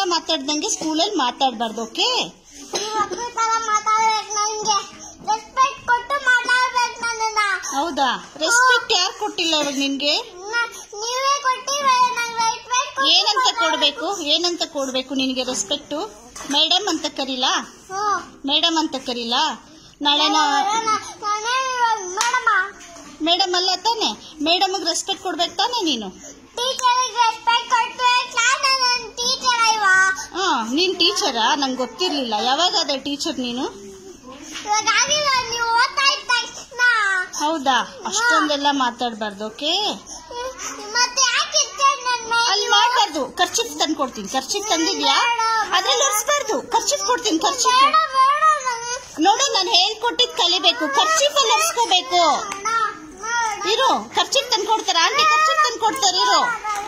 ಮಾತಾಡ್ದಂಗೆ ಸ್ಕೂಲಲ್ಲಿ ಮಾತಾಡ್ಬಾರ್ದು ಓಕೆ ನೀವು ಮಕ್ಕಳ ತರ ಮಾತಾಡ್ಬೇಕು ನಂಗೆ ರೆಸ್ಪೆಕ್ಟ್ ಕೊಟ್ಟು ಮಾತಾಡ್ಬೇಕು ನನ್ನನ್ನ ಹೌದಾ ರೆಸ್ಪೆಕ್ಟ್ ಯಾರು ಕೊಟ್ಟಿಲ್ಲ ಇವಾಗ ನಿನ್ಗೆ ನ- ನೀವೇ ಕೊಟ್ಟಿದ್ರೆ ನಂಗೆ ರೆಸ್ಪೆಕ್ಟ್ ಏನಂತ ಕೊಡ್ಬೇಕು ಏನಂತ ಕೊಡ್ಬೇಕು ನಿನಗೆ ರೆಸ್ಪೆಕ್ಟು ಮೇಡಮ್ ಅಂತ ಕರೀಲಾ ಹ್ಞೂ ಮೇಡಮ್ ಅಂತ ಕರೀಲಾ ನಾಳೆ ನಾ ಮೇಡಮ ಮೇಡಮ್ ಅಲ್ಲ ತಾನೆ ಮೇಡಮ್ಗೆ ರೆಸ್ಪೆಕ್ಟ್ ಕೊಡ್ಬೇಕು ತಾನೆ ನೀನು ಟೀಚರಿಗೆ ರೆಸ್ಪೆಕ್ಟ್ ಕೊಟ್ಟು ನಾನು ಟೀಚರ್ ಅಲ್ವಾ ಹಾ ನೀನ್ ಟೀಚರಾ ನಂಗೆ ಗೊತ್ತಿರ್ಲಿಲ್ಲ ಯಾವಾಗ ಅದೇ ಟೀಚರ್ ನೀನು ಇವಾಗ ಆಗಿಲ್ಲ ನೀವು ಓದ್ತಾ ಇದ್ದ ತಕ್ಷಣ ಹೌದಾ ಅಷ್ಟೊಂದೆಲ್ಲ ಮಾತಾಡ್ಬಾರ್ದು ಓಕೆ ಮತ್ತೆ ಯಾಕೆ ಇಷ್ಟೇ ನನ್ನ ಅಲ್ಲಿ ಮಾಡ್ಬಾರ್ದು ಖರ್ಚಿಪ್ ತಂದು ಕೊಡ್ತೀನಿ ಖರ್ಚಿಪ್ ತಂದಿದ್ಯಾ ಅದ್ರಲ್ಲಿ ಒರೆಸ್ಬಾರ್ದು ಖರ್ಚಿಪ್ ಕೊಡ್ತೀನಿ ಖರ್ಚಿಪ್ ಬೇಡ ಬೇಡ ನನಗೆ ನೋಡು ನಾನು ಹೇಳ್ಕೊಟ್ಟಿದ್ ಕಲಿಬೇಕು ಖರ್ಚಿಪ್ ಅಲ್ಲಿ ಒರೆಸ್ಕೋಬೇಕು ಇರು ಖರ್ಚಿಪ್ ತಂದು ಕೊಡ್ತಾರ ಆಂಟಿ ಖರ್ಚಿಪ್ ತಂದು ಕೊಡ್ತಾರೆ ಇರು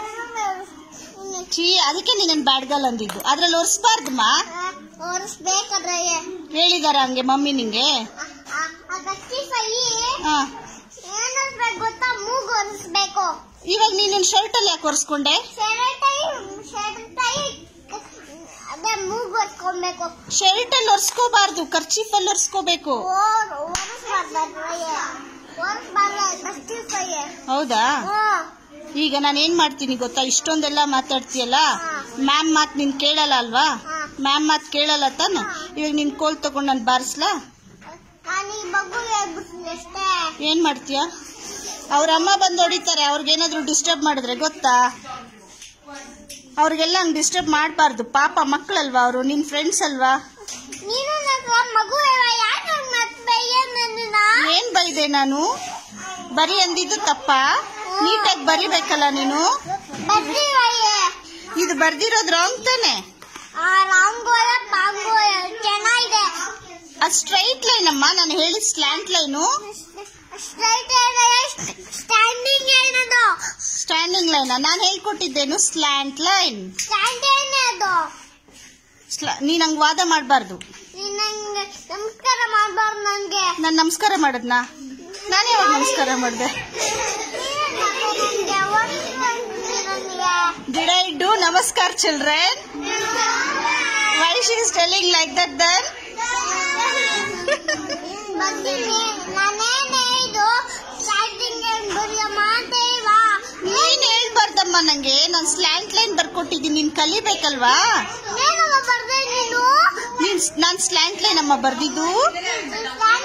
ಚೀ ಅದಕ್ಕೆ ನೀನ್ ಬ್ಯಾಡ್ಗಲ್ ಅಂದಿದ್ದು ಅದ್ರಲ್ಲಿ ಒರೆಸ್ಬಾರ್ದಮ್ಮ ಒರೆಸ್ಬೇಕಾದ್ರೆ ಹೇಳಿದಾರ ಹಂಗೆ ಮಮ್ಮಿ ನಿಂಗೆ ಅಗತ್ಯ ಸೈ ಹಾ ಏನಿಸ್ಬೇಕು ಗೊತ್ತಾ ಮೂಗು ಒರೆಸ್ಬೇಕು ಇವಾಗ ನೀನು ಶರ್ಟ್ ಅಲ್ಲಿ ಯಾಕೆ ಒರೆಸ್ಕೊಂಡೆ ಶೆರಟೈ ಶೆರಟೈ ಅದೇ ಮೂಗು ಒರೆಸ್ಕೊಬೇಕು ಶರ್ಟ್ ಅಲ್ಲಿ ಒರೆಸ್ಕೋಬಾರ್ದು ಖರ್ಚಿಪ್ ಅಲ್ಲಿ ಒರೆಸ್ಕೋಬೇಕು ಓರ್ ಒರೆಸ್ಬಾರ್ದು ಒರೆಸ್ಬಾರ್ದು ಅಗತ್ಯ ಸೈ ಹೌದಾ ಹ್ಞೂ ಈಗ ನಾನು ಏನ್ ಮಾಡ್ತೀನಿ ಗೊತ್ತಾ ಇಷ್ಟೊಂದೆಲ್ಲ ಮಾತಾಡ್ತೀಯಲ್ಲ ಮ್ಯಾಮ್ ಮಾತ್ ನೀನ್ ಕೇಳಲ್ಲ ಅಲ್ವಾ ಮ್ಯಾಮ್ ಮಾತ್ ಕೇಳಲ್ಲ ತಾನೆ ಇವಾಗ ನಿನ್ ಕೋಲ್ ತಗೊಂಡ್ ನಾನು ಬಾರಿಸ್ಲಾ ನಾನು ಈ ಮಗು ಹೇಳ್ಬಿಡ್ತೀನಿ ಅಷ್ಟೇ ಏನ್ ಮಾಡ್ತೀಯ ಅವ್ರ ಅಮ್ಮ ಬಂದು ಹೊಡಿತಾರೆ ಅವ್ರಿಗೇನಾದ್ರೂ ಡಿಸ್ಟರ್ಬ್ ಮಾಡಿದ್ರೆ ಗೊತ್ತಾ ಅವ್ರಿಗೆಲ್ಲ ಹಂಗ್ ಡಿಸ್ಟರ್ಬ್ ಮಾಡಬಾರ್ದು ಪಾಪ ಮಕ್ಕಳಲ್ವಾ ಅವರು ನಿನ್ ಫ್ರೆಂಡ್ಸ್ ಅಲ್ವಾ ನೀನು ನನ್ನ ಮಗು ಹೇಳುವ ಯಾಕೆ ಮತ್ತೆ ಬೈಯ ನನ್ನನ್ನ ಏನ್ ಬೈದೆ ನಾನು ಬರಿ ಅಂದಿದ್ದು ತಪ್ಪ ನೀಟಾಗಿ ಬರಿಬೇಕಲ್ಲ ನೀನು ಬರ್ತೀವಯ್ಯ ಇದು ಬರ್ದಿರೋದು ರಾಂಗ್ ತಾನೆ ಆ ರಾಂಗೋಲ ಪಾಂಗೋಲ ಚೆನ್ನಾಗಿದೆ ಅದು ಸ್ಟ್ರೈಟ್ ಲೈನ್ ಅಮ್ಮ ನಾನು ಹೇಳಿದ ಸ್ಲ್ಯಾಂಟ್ ಲೈನು ಸ್ಟ್ರೈಟ್ ಸ್ಟ್ಯಾಂಡಿಂಗ್ ಏನದು ಸ್ಟ್ಯಾಂಡಿಂಗ್ ಲೈನ್ ನಾನು ಹೇಳ್ಕೊಟ್ಟಿದ್ದೇನು ಸ್ಲ್ಯಾಂಟ್ ಲೈನ್ ಸ್ಟ್ಯಾಂಡ್ ಏನದು ನೀನ್ ಹಂಗ್ ವಾದ ಮಾಡಬಾರ್ದು ನೀನ್ ನಂಗೆ ನಮಸ್ಕಾರ ಮಾಡ್ಬಾರ್ದು ನಂಗೆ ನಾನು ನಮಸ್ಕಾರ ಮಾಡದ್ನಾ ನಾನು ಯಾವಾಗ ನಮಸ್ಕಾರ ಮಾಡಿದೆ did I do namaskara children why she is telling like that then ನಾನೇನೇ ಇದು ಸ್ಟಾರ್ಟಿಂಗ್ ಬರೀ ಮಾತೇವಾ ನೀನ್ ಹೇಳ್ಬಾರ್ದಮ್ಮ ನಂಗೆ ನಾನು ಸ್ಲ್ಯಾಂಟ್ ಲೈನ್ ಬರ್ಕೊಟ್ಟಿದ್ದೀನಿ ನೀನ್ ಕಲಿಬೇಕಲ್ವಾ ಏನಮ್ಮ ಬರ್ದೆ ನೀನು ನೀನ್ ನಾನ್ ಸ್ಲ್ಯಾಂಟ್ ಲೈನ್ ಅಮ್ಮ ಬರ್ದಿದ್ದು ನಾನು